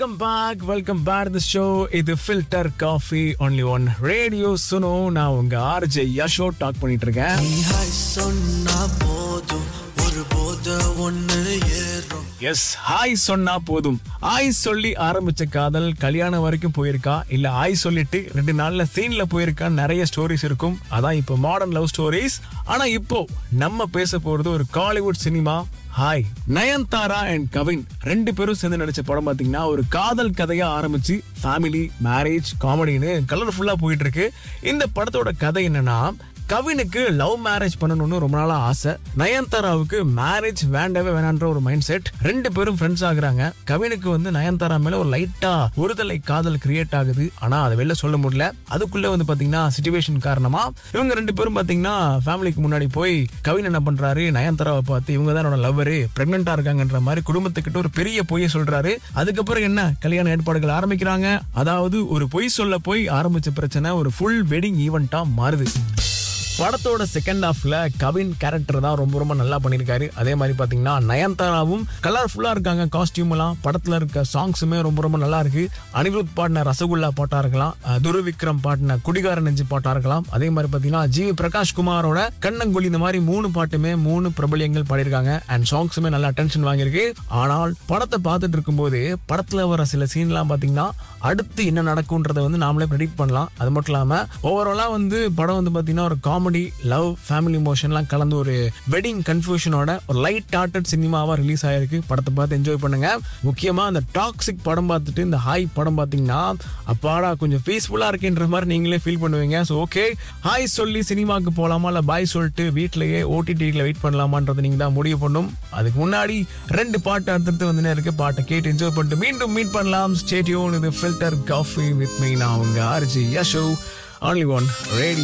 welcome back welcome back the show இது filter coffee only one radio சுனோ நான் உங்க ஆர்ஜே யஷோ டாக் பண்ணிட்டு இருக்கேன் நீ ஹாய் சொன்னா போதும் ஒரு போத ஒண்ணு ஏறும் எஸ் ஹாய் சொன்னா போதும் ஆய் சொல்லி ஆரம்பிச்ச காதல் கல்யாணம் வரைக்கும் போயிருக்கா இல்ல ஆய் சொல்லிட்டு ரெண்டு நாள்ல சீன்ல போயிருக்கா நிறைய ஸ்டோரிஸ் இருக்கும் அதான் இப்போ மாடர்ன் லவ் ஸ்டோரிஸ் ஆனா இப்போ நம்ம பேச போறது ஒரு Kollywood cinema hi Nayanthara and Kavin ரெண்டு பேரும் சேர்ந்து நடிச்ச படம் பாத்தீங்கன்னா ஒரு காதல் கதையா ஆரம்பிச்சு ஃபேமிலி மேரேஜ் காமெடின்னு கலர்ஃபுல்லா போயிட்டு இருக்கு இந்த படத்தோட கதை என்னன்னா கவினுக்கு லவ் மேரேஜ் பண்ணணும்னு ரொம்ப நாளா ஆசை நயன்தாராவுக்கு மேரேஜ் வேண்டவே வேணான்ற ஒரு மைண்ட் செட் ரெண்டு பேரும் ஃப்ரெண்ட்ஸ் ஆகுறாங்க கவினுக்கு வந்து நயன்தாரா மேல ஒரு லைட்டா ஒருதலை காதல் கிரியேட் ஆகுது ஆனா அதை வெளில சொல்ல முடியல அதுக்குள்ள வந்து பாத்தீங்கன்னா சுச்சுவேஷன் காரணமா இவங்க ரெண்டு பேரும் பாத்தீங்கன்னா ஃபேமிலிக்கு முன்னாடி போய் கவின் என்ன பண்றாரு நயன்தாராவை பார்த்து இவங்க தான் என்னோட லவ்வரு பிரெக்னெண்டா இருக்காங்கன்ற மாதிரி குடும்பத்துக்கிட்ட ஒரு பெரிய பொய்யை சொல்றாரு அதுக்கப்புறம் என்ன கல்யாண ஏற்பாடுகள் ஆரம்பிக்கிறாங்க அதாவது ஒரு பொய் சொல்ல போய் ஆரம்பிச்ச பிரச்சனை ஒரு ஃபுல் வெட்டிங் ஈவெண்டா மாறுது படத்தோட செகண்ட் ஹாஃப்ல கவின் கேரக்டர் தான் ரொம்ப ரொம்ப நல்லா பண்ணியிருக்காரு அதே மாதிரி பாத்தீங்கன்னா நயன்தாராவும் கலர்ஃபுல்லா இருக்காங்க காஸ்டியூம் எல்லாம் படத்துல இருக்க சாங்ஸுமே ரொம்ப ரொம்ப நல்லா இருக்கு அனிருத் பாடின ரசகுல்லா பாட்டா இருக்கலாம் அஹ் துருவிக்ரம் பாடின குடிகார நெஞ்சு பாட்டா இருக்கலாம் அதே மாதிரி பாத்தீங்கன்னா ஜி வி பிரகாஷ் குமாரோட கண்ணங்குழி இந்த மாதிரி மூணு பாட்டுமே மூணு பிரபலியங்கள் பாடியிருக்காங்க அண்ட் சாங்ஸுமே நல்ல அட்டென்ஷன் வாங்கியிருக்கு ஆனால் படத்தை பார்த்துட்டு இருக்கும்போது படத்துல வர சில சீன்லாம் பாத்தீங்கன்னா அடுத்து என்ன நடக்கும்ன்றதை வந்து நாமளே ப்ரெடிக்ட் பண்ணலாம் அது மட்டும் இல்லாம ஓவராலா வந்து படம் வந்து பாத்தீங்கன்னா ஒரு காமெடி லவ் ஃபேமிலி இமோஷன்லாம் கலந்து ஒரு வெட்டிங் கன்ஃபியூஷனோட ஒரு லைட் ஹார்ட்டட் சினிமாவா ரிலீஸ் ஆயிருக்கு படத்தை பார்த்து என்ஜாய் பண்ணுங்க முக்கியமா அந்த டாக்ஸிக் படம் பார்த்துட்டு இந்த ஹாய் படம் பார்த்தீங்கன்னா அப்பாடா கொஞ்சம் பீஸ்ஃபுல்லா இருக்குன்ற மாதிரி நீங்களே ஃபீல் பண்ணுவீங்க ஸோ ஓகே ஹாய் சொல்லி சினிமாக்கு போலாமா இல்லை பாய் சொல்லிட்டு வீட்லயே ஓடிடியில் வெயிட் பண்ணலாமான்றது நீங்க தான் முடிவு பண்ணும் அதுக்கு முன்னாடி ரெண்டு பாட்டு அடுத்தடுத்து வந்து இருக்கு பாட்டை கேட்டு என்ஜாய் பண்ணிட்டு மீண்டும் மீட் பண்ணலாம் ஸ்டேடியோன் இது ஃபில்டர் காஃபி வித் மீ நான் உங்க RJ Yasho only one radio